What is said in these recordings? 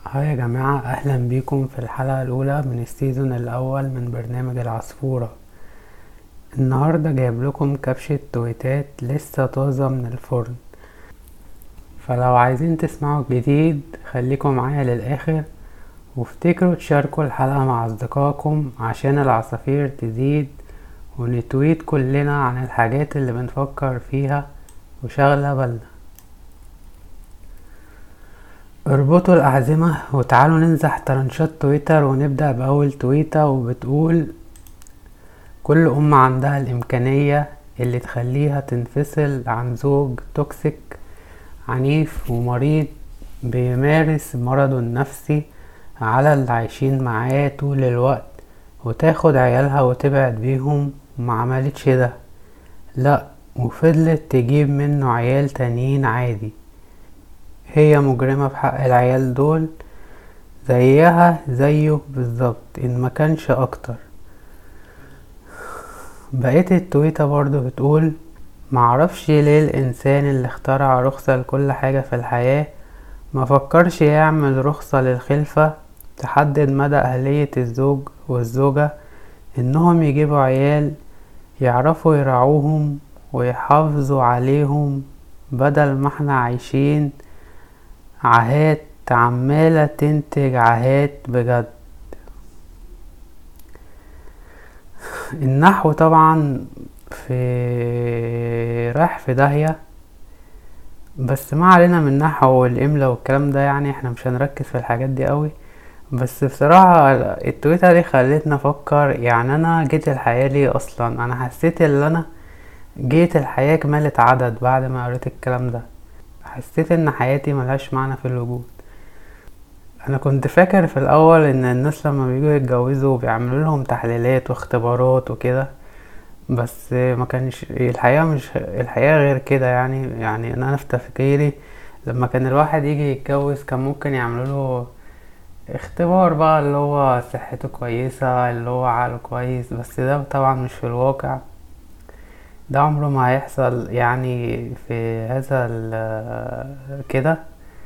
هاي يا جماعة أهلا بيكم في الحلقة الأولى من السيزون الأول من برنامج العصفورة النهاردة جايب لكم كبشة تويتات لسه طازة من الفرن فلو عايزين تسمعوا الجديد خليكم معايا للآخر وافتكروا تشاركوا الحلقة مع أصدقائكم عشان العصافير تزيد ونتويت كلنا عن الحاجات اللي بنفكر فيها وشغلة بالنا اربطوا الأحزمة وتعالوا ننزح ترنشات تويتر ونبدأ بأول تويتة وبتقول كل أم عندها الإمكانية اللي تخليها تنفصل عن زوج توكسيك عنيف ومريض بيمارس مرضه النفسي على اللي عايشين معاه طول الوقت وتاخد عيالها وتبعد بيهم ومعملتش ده لأ وفضلت تجيب منه عيال تانيين عادي هي مجرمة في حق العيال دول زيها زيه بالظبط ان مكانش اكتر بقيت التويتة برضو بتقول معرفش ليه الانسان اللي اخترع رخصة لكل حاجة في الحياة مفكرش يعمل رخصة للخلفة تحدد مدى اهلية الزوج والزوجة انهم يجيبوا عيال يعرفوا يرعوهم ويحافظوا عليهم بدل ما احنا عايشين عاهات عمالة تنتج عاهات بجد النحو طبعا في رايح في داهية بس ما علينا من النحو والإملا والكلام ده يعني احنا مش هنركز في الحاجات دي قوي بس بصراحة التويتة دي خلتني افكر يعني انا جيت الحياة ليه اصلا انا حسيت ان انا جيت الحياة كمالة عدد بعد ما قريت الكلام ده حسيت ان حياتي ملهاش معنى في الوجود انا كنت فاكر في الاول ان الناس لما بيجوا يتجوزوا بيعملوا لهم تحليلات واختبارات وكده بس ما كانش الحقيقه مش الحقيقه غير كده يعني يعني انا في تفكيري لما كان الواحد يجي يتجوز كان ممكن يعملوا له اختبار بقى اللي هو صحته كويسه اللي هو عقله كويس بس ده طبعا مش في الواقع ده عمره ما هيحصل يعني في هذا كده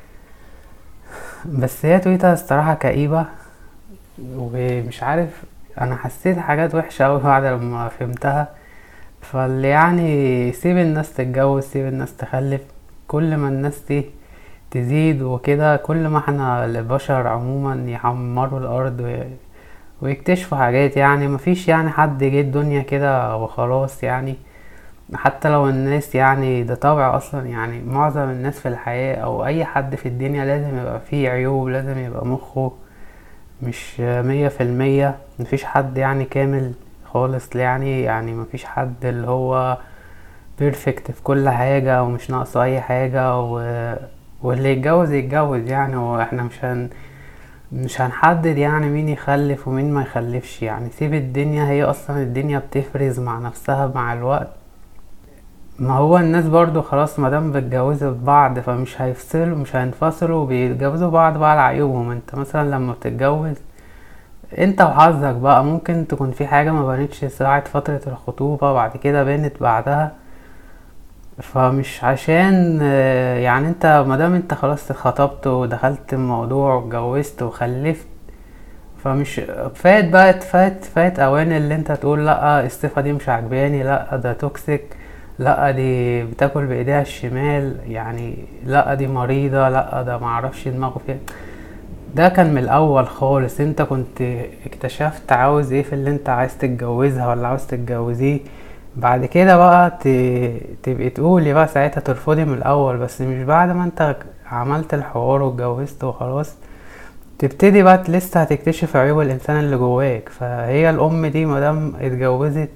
بس هي تويتر الصراحة كئيبة ومش عارف انا حسيت حاجات وحشة اوي بعد لما فهمتها فاللي يعني سيب الناس تتجوز سيب الناس تخلف كل ما الناس دي تزيد وكده كل ما احنا البشر عموما يعمروا الارض ويكتشفوا حاجات يعني مفيش يعني حد جه الدنيا كده وخلاص يعني حتى لو الناس يعني ده طبع اصلا يعني معظم الناس في الحياة او اي حد في الدنيا لازم يبقى فيه عيوب لازم يبقى مخه مش مية في المية مفيش حد يعني كامل خالص يعني يعني مفيش حد اللي هو بيرفكت في كل حاجة ومش ناقصه اي حاجة و... واللي يتجوز يتجوز يعني واحنا مش هن مش هنحدد يعني مين يخلف ومين ما يخلفش يعني سيب الدنيا هي اصلا الدنيا بتفرز مع نفسها مع الوقت ما هو الناس برضو خلاص مادام بتجوزوا بعض فمش هيفصلوا مش هينفصلوا بيتجوزوا بعض بقى على عيوبهم انت مثلا لما بتتجوز انت وحظك بقى ممكن تكون في حاجة ما بانتش ساعة فترة الخطوبة بعد كده بانت بعدها فمش عشان يعني انت مادام انت خلاص اتخطبت ودخلت الموضوع واتجوزت وخلفت فمش فات بقى فات فات اوان اللي انت تقول لا الصفة دي مش عجباني لا ده توكسيك لا دي بتاكل بايديها الشمال يعني لا دي مريضة لا ده معرفش دماغه فين ده كان من الاول خالص انت كنت اكتشفت عاوز ايه في اللي انت عايز تتجوزها ولا عاوز تتجوزيه بعد كده بقى ت... تبقي تقولي بقى ساعتها ترفضي من الاول بس مش بعد ما انت عملت الحوار واتجوزت وخلاص تبتدي بقى لسه هتكتشف عيوب الانسان اللي جواك فهي الام دي مادام اتجوزت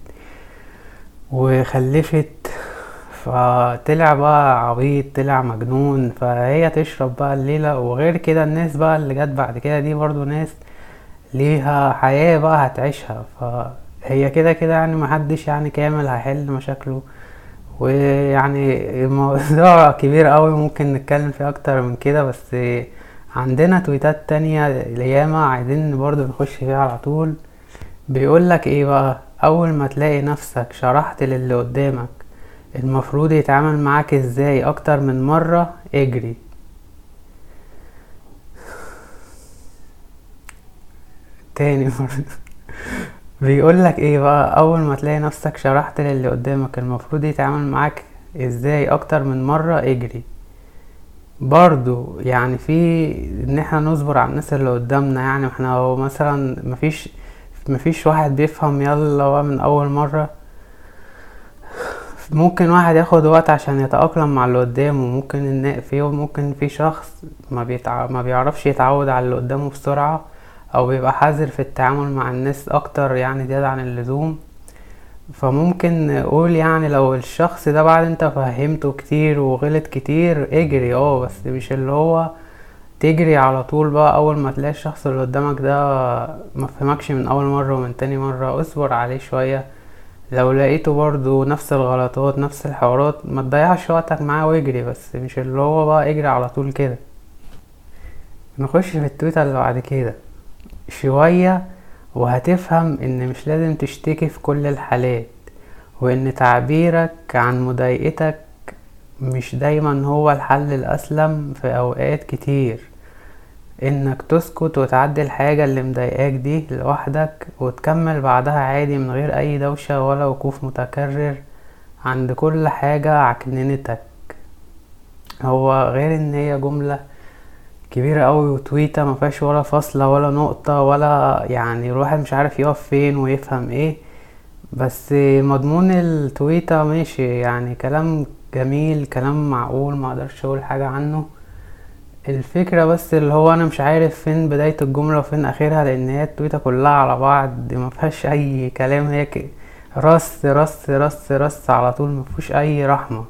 وخلفت فطلع بقى عبيط طلع مجنون فهي تشرب بقى الليلة وغير كده الناس بقى اللي جت بعد كده دي برضو ناس ليها حياة بقى هتعيشها فهي كده كده يعني محدش يعني كامل هيحل مشاكله ويعني الموضوع كبير قوي ممكن نتكلم فيه اكتر من كده بس عندنا تويتات تانية ياما عايزين برضو نخش فيها على طول بيقولك ايه بقى اول ما تلاقي نفسك شرحت للي قدامك المفروض يتعامل معاك ازاي اكتر من مرة اجري تاني مرة بيقول لك ايه بقى اول ما تلاقي نفسك شرحت للي قدامك المفروض يتعامل معاك ازاي اكتر من مرة اجري برضو يعني في ان احنا نصبر على الناس اللي قدامنا يعني احنا هو مثلا مفيش مفيش واحد بيفهم يلا بقى من اول مرة ممكن واحد ياخد وقت عشان يتأقلم مع اللي قدامه ممكن ان في ممكن في شخص ما, بيتع... ما بيعرفش يتعود على اللي قدامه بسرعة او بيبقى حذر في التعامل مع الناس اكتر يعني زيادة عن اللزوم فممكن نقول يعني لو الشخص ده بعد انت فهمته كتير وغلط كتير اجري اه بس مش اللي هو تجري على طول بقى اول ما تلاقي الشخص اللي قدامك ده ما فهمكش من اول مرة ومن تاني مرة اصبر عليه شوية لو لقيته برضو نفس الغلطات نفس الحوارات ما تضيعش وقتك معاه واجري بس مش اللي هو بقى اجري على طول كده نخش في التويتر اللي بعد كده شوية وهتفهم ان مش لازم تشتكي في كل الحالات وان تعبيرك عن مضايقتك مش دايما هو الحل الاسلم في اوقات كتير انك تسكت وتعدي الحاجة اللي مضايقاك دي لوحدك وتكمل بعدها عادي من غير اي دوشة ولا وقوف متكرر عند كل حاجة عكننتك هو غير ان هي جملة كبيرة قوي وتويتة ما فيهاش ولا فاصلة ولا نقطة ولا يعني الواحد مش عارف يقف فين ويفهم ايه بس مضمون التويتة ماشي يعني كلام جميل كلام معقول ما اقدرش اقول حاجة عنه الفكرة بس اللي هو انا مش عارف فين بداية الجملة وفين اخرها لان هي التويتة كلها على بعض ما فيهاش اي كلام هي ك- رص رص رص رص على طول ما فيهوش اي رحمة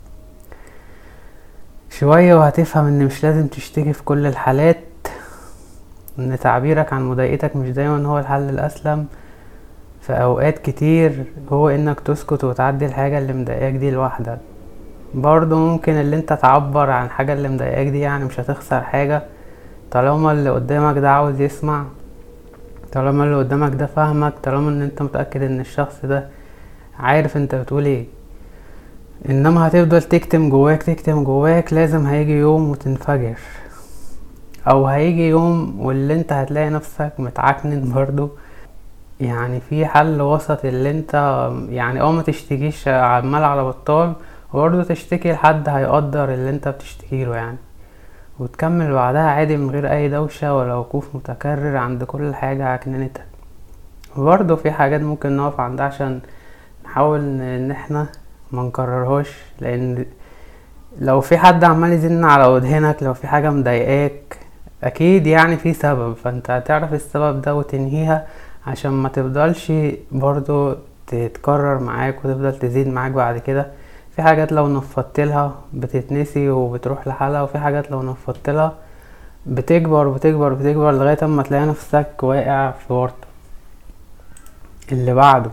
شوية وهتفهم ان مش لازم تشتكي في كل الحالات ان تعبيرك عن مضايقتك مش دايما هو الحل الاسلم في اوقات كتير هو انك تسكت وتعدي الحاجة اللي مضايقاك دي لوحدك برضه ممكن اللي انت تعبر عن حاجة اللي مضايقاك دي يعني مش هتخسر حاجة طالما اللي قدامك ده عاوز يسمع طالما اللي قدامك ده فاهمك طالما ان انت متأكد ان الشخص ده عارف انت بتقول ايه انما هتفضل تكتم جواك تكتم جواك لازم هيجي يوم وتنفجر او هيجي يوم واللي انت هتلاقي نفسك متعكنن برضو يعني في حل وسط اللي انت يعني اه ما تشتكيش عمال على بطال وبرضه تشتكي لحد هيقدر اللي انت بتشتكيله يعني وتكمل بعدها عادي من غير اي دوشة ولا وقوف متكرر عند كل حاجة عكننتك وبرضه في حاجات ممكن نقف عندها عشان نحاول ان إن احنا ما نكررهاش لان لو في حد عمال يزن على ودهنك لو في حاجة مضايقاك اكيد يعني في سبب فانت هتعرف السبب ده وتنهيها عشان ما تفضلش برضو تتكرر معاك وتفضل تزيد معاك بعد كده في حاجات لو نفضت لها بتتنسي وبتروح لحالها وفي حاجات لو نفضت لها بتكبر بتكبر بتكبر لغاية اما تلاقي نفسك واقع في ورطة اللي بعده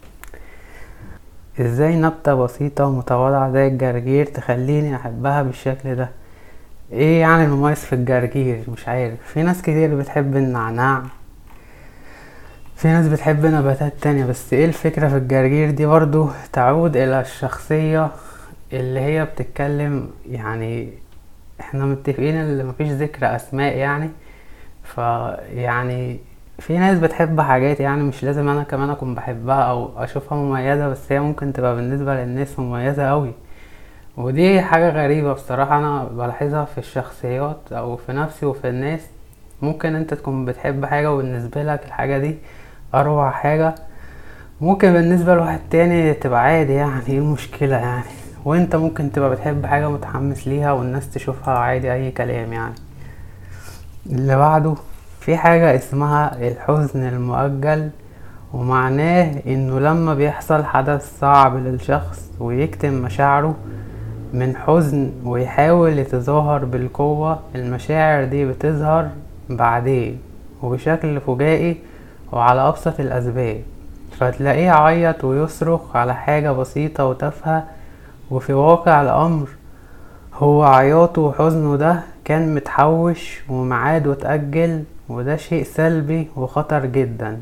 ازاي نبتة بسيطة ومتواضعة زي الجرجير تخليني احبها بالشكل ده ايه يعني المميز في الجرجير مش عارف في ناس كتير بتحب النعناع في ناس بتحب نباتات تانية بس ايه الفكرة في الجرجير دي برضو تعود الى الشخصية اللي هي بتتكلم يعني احنا متفقين ان مفيش ذكر اسماء يعني فيعني في ناس بتحب حاجات يعني مش لازم انا كمان اكون بحبها او اشوفها مميزة بس هي ممكن تبقى بالنسبة للناس مميزة اوي ودي حاجة غريبة بصراحة انا بلاحظها في الشخصيات او في نفسي وفي الناس ممكن انت تكون بتحب حاجة وبالنسبة لك الحاجة دي اروع حاجة ممكن بالنسبة لواحد تاني تبقى عادي يعني ايه المشكلة يعني وانت ممكن تبقى بتحب حاجة متحمس ليها والناس تشوفها عادي اي كلام يعني اللي بعده في حاجة اسمها الحزن المؤجل ومعناه انه لما بيحصل حدث صعب للشخص ويكتم مشاعره من حزن ويحاول يتظاهر بالقوة المشاعر دي بتظهر بعدين وبشكل فجائي وعلى أبسط الأسباب فتلاقيه عيط ويصرخ على حاجة بسيطة وتافهة وفي واقع الأمر هو عياطه وحزنه ده كان متحوش ومعاد وتأجل وده شيء سلبي وخطر جدا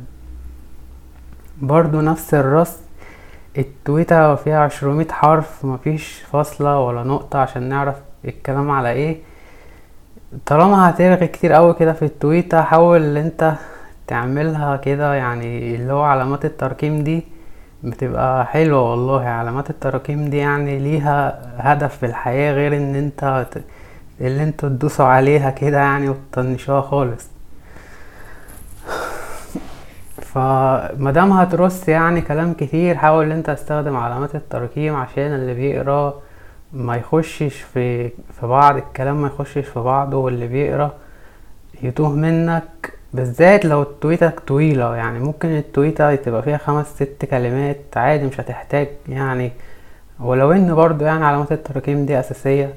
برضو نفس الرص التويتة فيها عشرمية حرف مفيش فاصلة ولا نقطة عشان نعرف الكلام على ايه طالما هترغي كتير قوي كده في التويتة حاول ان انت تعملها كده يعني اللي هو علامات الترقيم دي بتبقى حلوة والله علامات التراكيم دي يعني ليها هدف في الحياة غير ان انت ت- اللي انتوا تدوسوا عليها كده يعني وتطنشوها خالص فمادام هترص يعني كلام كتير حاول ان انت تستخدم علامات التراكيم عشان اللي بيقرا ما يخشش في في بعض الكلام ما يخشش في بعضه واللي بيقرا يتوه منك بالذات لو تويتك طويلة يعني ممكن التويتة تبقى فيها خمس ست كلمات عادي مش هتحتاج يعني ولو ان برضو يعني علامات التراكيم دي اساسية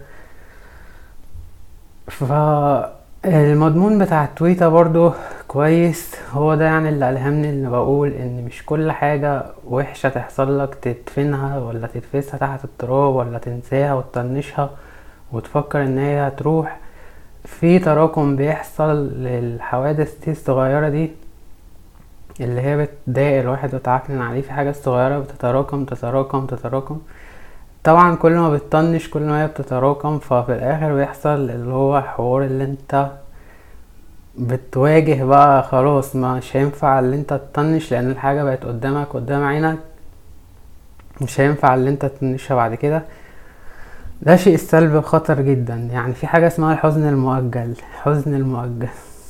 فالمضمون بتاع التويتة برضو كويس هو ده يعني اللي ألهمني ان بقول ان مش كل حاجة وحشة تحصل لك تدفنها ولا تدفسها تحت التراب ولا تنساها وتطنشها وتفكر ان هي هتروح في تراكم بيحصل للحوادث دي الصغيرة دي اللي هي بتضايق الواحد وتعكنن عليه في حاجة صغيرة بتتراكم تتراكم تتراكم طبعا كل ما بتطنش كل ما هي بتتراكم ففي الاخر بيحصل اللي هو حوار اللي انت بتواجه بقى خلاص مش هينفع اللي انت تطنش لان الحاجة بقت قدامك قدام عينك مش هينفع اللي انت تطنشها بعد كده ده شيء سلبي خطر جدا يعني في حاجة اسمها الحزن المؤجل الحزن المؤجل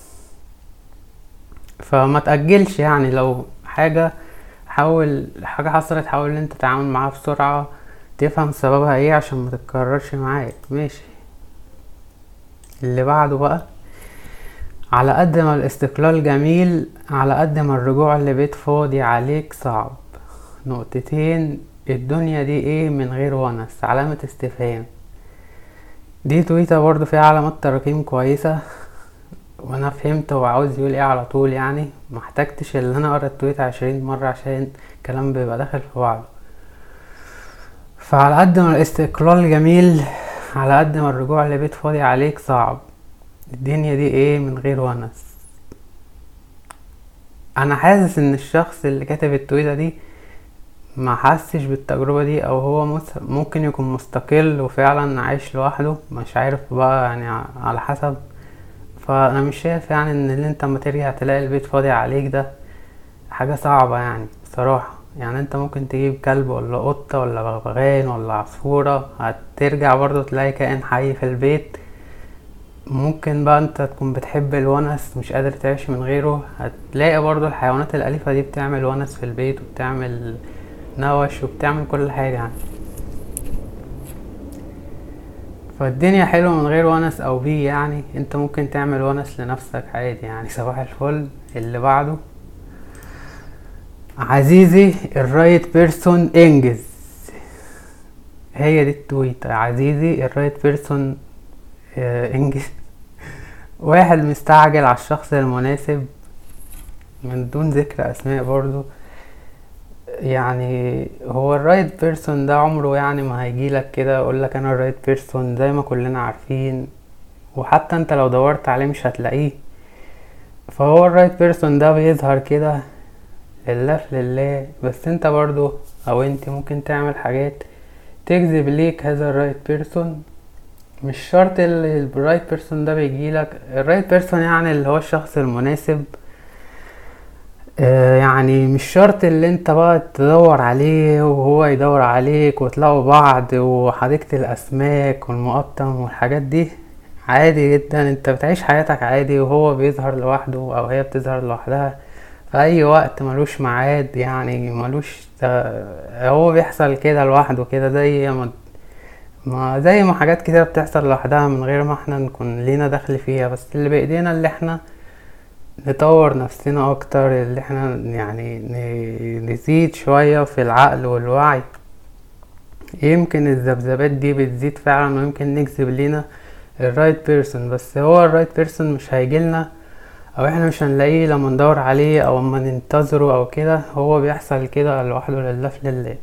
فما تأجلش يعني لو حاجة حاول حاجة حصلت حاول ان انت تتعامل معاها بسرعة تفهم سببها ايه عشان ما تتكررش معاك ماشي اللي بعده بقى على قد ما الاستقلال جميل على قد ما الرجوع لبيت فاضي عليك صعب نقطتين الدنيا دي ايه من غير ونس علامة استفهام دي تويتة برضو فيها علامات تراكيم كويسة وانا فهمت هو عاوز يقول ايه على طول يعني محتاجتش ان انا اقرا التويتة عشرين مرة عشان الكلام بيبقى داخل في بعضه فعلى قد ما الاستقلال جميل على قد ما الرجوع لبيت فاضي عليك صعب الدنيا دي ايه من غير ونس انا حاسس ان الشخص اللي كاتب التويتة دي ما حسش بالتجربة دي او هو مس- ممكن يكون مستقل وفعلا عايش لوحده مش عارف بقى يعني ع- على حسب فانا مش شايف يعني ان اللي انت اما ترجع تلاقي البيت فاضي عليك ده حاجة صعبة يعني بصراحة يعني انت ممكن تجيب كلب ولا قطة ولا بغبغان ولا عصفورة هترجع برضو تلاقي كائن حي في البيت ممكن بقى انت تكون بتحب الونس مش قادر تعيش من غيره هتلاقي برضو الحيوانات الأليفة دي بتعمل ونس في البيت وبتعمل نوش وبتعمل كل حاجة يعني فالدنيا حلوة من غير ونس او بيه يعني انت ممكن تعمل ونس لنفسك عادي يعني صباح الفل اللي بعده عزيزي الرايت بيرسون انجز هي دي التويت عزيزي الرايت بيرسون آه، انجز واحد مستعجل على الشخص المناسب من دون ذكر اسماء برضو يعني هو الرايت بيرسون ده عمره يعني ما هيجيلك كده يقولك انا الرايت بيرسون زي ما كلنا عارفين وحتى انت لو دورت عليه مش هتلاقيه فهو الرايت بيرسون ده بيظهر كده لله في لله بس انت برضو او انت ممكن تعمل حاجات تجذب ليك هذا الرايت بيرسون مش شرط ال- الرايت بيرسون ده بيجيلك الرايت بيرسون يعني اللي هو الشخص المناسب آه، يعني مش شرط اللي انت بقى تدور عليه وهو يدور عليك وتلاقوا بعض وحديقة الاسماك والمقطم والحاجات دي عادي جدا انت بتعيش حياتك عادي وهو بيظهر لوحده او هي بتظهر لوحدها في اي وقت ملوش ميعاد يعني ملوش تا- هو بيحصل كده لوحده كده زي ما ما زي ما حاجات كتير بتحصل لوحدها من غير ما احنا نكون لينا دخل فيها بس اللي بايدينا اللي احنا نطور نفسنا اكتر اللي احنا يعني ن- نزيد شوية في العقل والوعي يمكن الذبذبات دي بتزيد فعلا ويمكن نجذب لينا الرايت بيرسون بس هو الرايت بيرسون مش هيجيلنا او احنا مش هنلاقيه لما ندور عليه او اما ننتظره او كده هو بيحصل كده لوحده لله في لله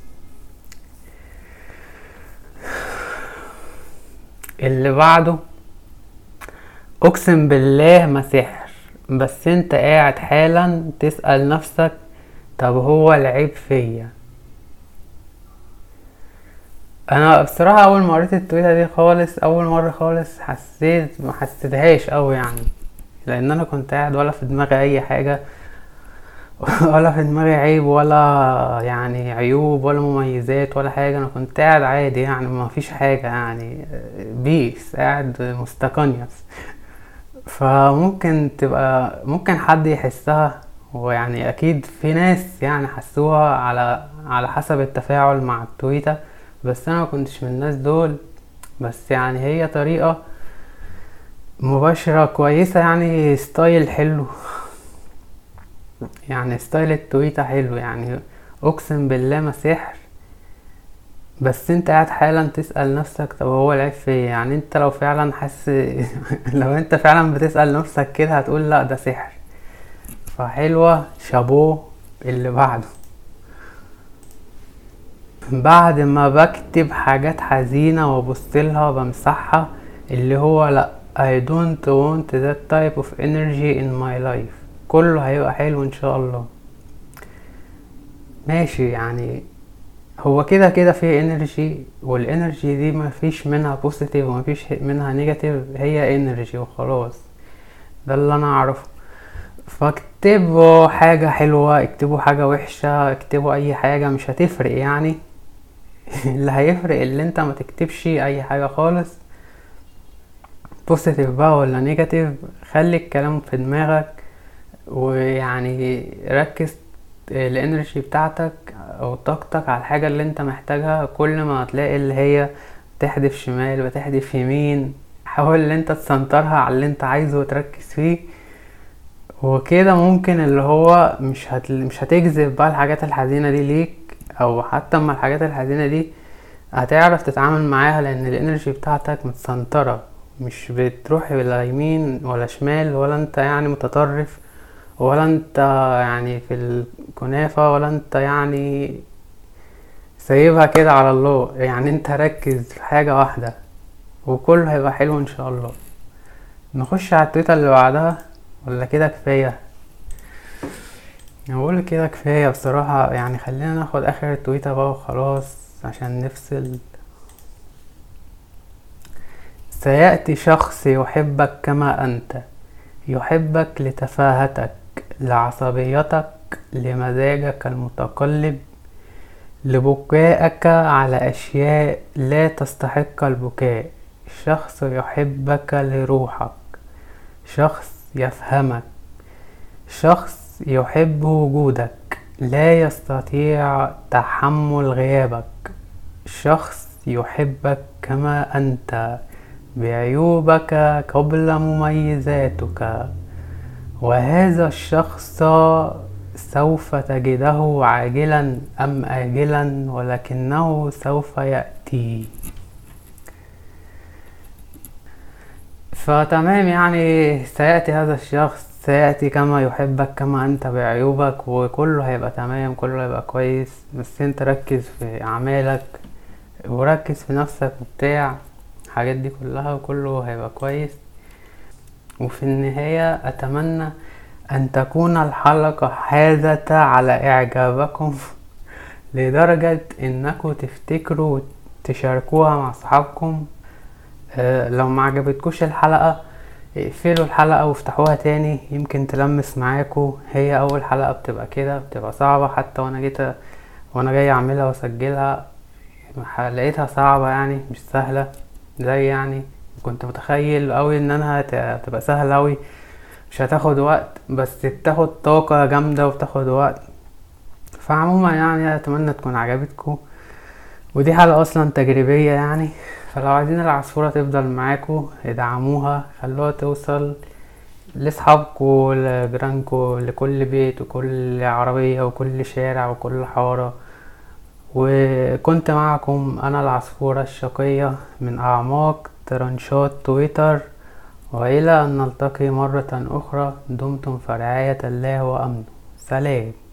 اللي بعده اقسم بالله ما سحر بس انت قاعد حالا تسأل نفسك طب هو العيب فيا انا بصراحة اول ما قريت التويتة دي خالص اول مرة خالص حسيت ما حسيتهاش اوي يعني لان انا كنت قاعد ولا في دماغي اي حاجة ولا في دماغي عيب ولا يعني عيوب ولا مميزات ولا حاجة انا كنت قاعد عادي يعني ما فيش حاجة يعني بيس قاعد مستقنيس فممكن تبقى ممكن حد يحسها ويعني اكيد في ناس يعني حسوها على على حسب التفاعل مع التويتة بس انا ما كنتش من الناس دول بس يعني هي طريقة مباشرة كويسة يعني ستايل حلو يعني ستايل التويتة حلو يعني اقسم بالله ما سحر بس انت قاعد حالا تسأل نفسك طب هو العيب في ايه يعني انت لو فعلا حاسس لو انت فعلا بتسأل نفسك كده هتقول لا ده سحر فحلوة شابوه اللي بعده بعد ما بكتب حاجات حزينة وابصلها بمسحها اللي هو لا I don't want that type of energy in my life كله هيبقى حلو ان شاء الله ماشي يعني هو كده كده في انرجي والانرجي دي مفيش منها بوزيتيف ومفيش منها نيجاتيف هي انرجي وخلاص ده اللي انا اعرفه فاكتبوا حاجة حلوة اكتبوا حاجة وحشة اكتبوا اي حاجة مش هتفرق يعني اللي هيفرق اللي انت ما تكتبش اي حاجة خالص بوزيتيف بقى ولا نيجاتيف خلي الكلام في دماغك ويعني ركز الانرجي بتاعتك او طاقتك على الحاجة اللي انت محتاجها كل ما تلاقي اللي هي بتحدف شمال بتحدف يمين حاول ان انت تسنترها على اللي انت عايزه وتركز فيه وكده ممكن اللي هو مش هت... مش هتجذب بقى الحاجات الحزينة دي ليك او حتى اما الحاجات الحزينة دي هتعرف تتعامل معاها لان الانرجي بتاعتك متسنترة مش بتروح لا يمين ولا شمال ولا انت يعني متطرف ولا انت يعني في الكنافة ولا انت يعني سايبها كده على الله يعني انت ركز في حاجة واحدة وكله هيبقى حلو ان شاء الله نخش على التويتة اللي بعدها ولا كده كفاية بقول كده كفاية بصراحة يعني خلينا ناخد اخر التويتة بقى وخلاص عشان نفصل سيأتي شخص يحبك كما أنت يحبك لتفاهتك لعصبيتك لمزاجك المتقلب لبكائك على أشياء لا تستحق البكاء شخص يحبك لروحك شخص يفهمك شخص يحب وجودك لا يستطيع تحمل غيابك شخص يحبك كما أنت بعيوبك قبل مميزاتك وهذا الشخص سوف تجده عاجلا أم آجلا ولكنه سوف يأتي فتمام يعني سيأتي هذا الشخص سيأتي كما يحبك كما أنت بعيوبك وكله هيبقى تمام كله هيبقى كويس بس انت ركز في أعمالك وركز في نفسك وبتاع الحاجات دي كلها وكله هيبقى كويس وفي النهاية أتمنى أن تكون الحلقة حازة على إعجابكم لدرجة إنكم تفتكروا تشاركوها مع أصحابكم أه لو ما عجبتكوش الحلقة اقفلوا الحلقة وافتحوها تاني يمكن تلمس معاكو هي أول حلقة بتبقى كده بتبقى صعبة حتى وأنا جيت وأنا جاي أعملها وأسجلها لقيتها صعبة يعني مش سهلة زي يعني كنت متخيل أوي إن أنا هتبقى سهلة أوي مش هتاخد وقت بس بتاخد طاقة جامدة وبتاخد وقت فعموما يعني اتمنى تكون عجبتكم ودي حلقة اصلا تجريبية يعني فلو عايزين العصفورة تفضل معاكم ادعموها خلوها توصل لاصحابكم لجيرانكم لكل بيت وكل عربية وكل شارع وكل حارة وكنت معكم انا العصفورة الشقية من اعماق ترنشات تويتر وإلى أن نلتقي مرة أخرى دمتم في رعاية الله وأمنه سلام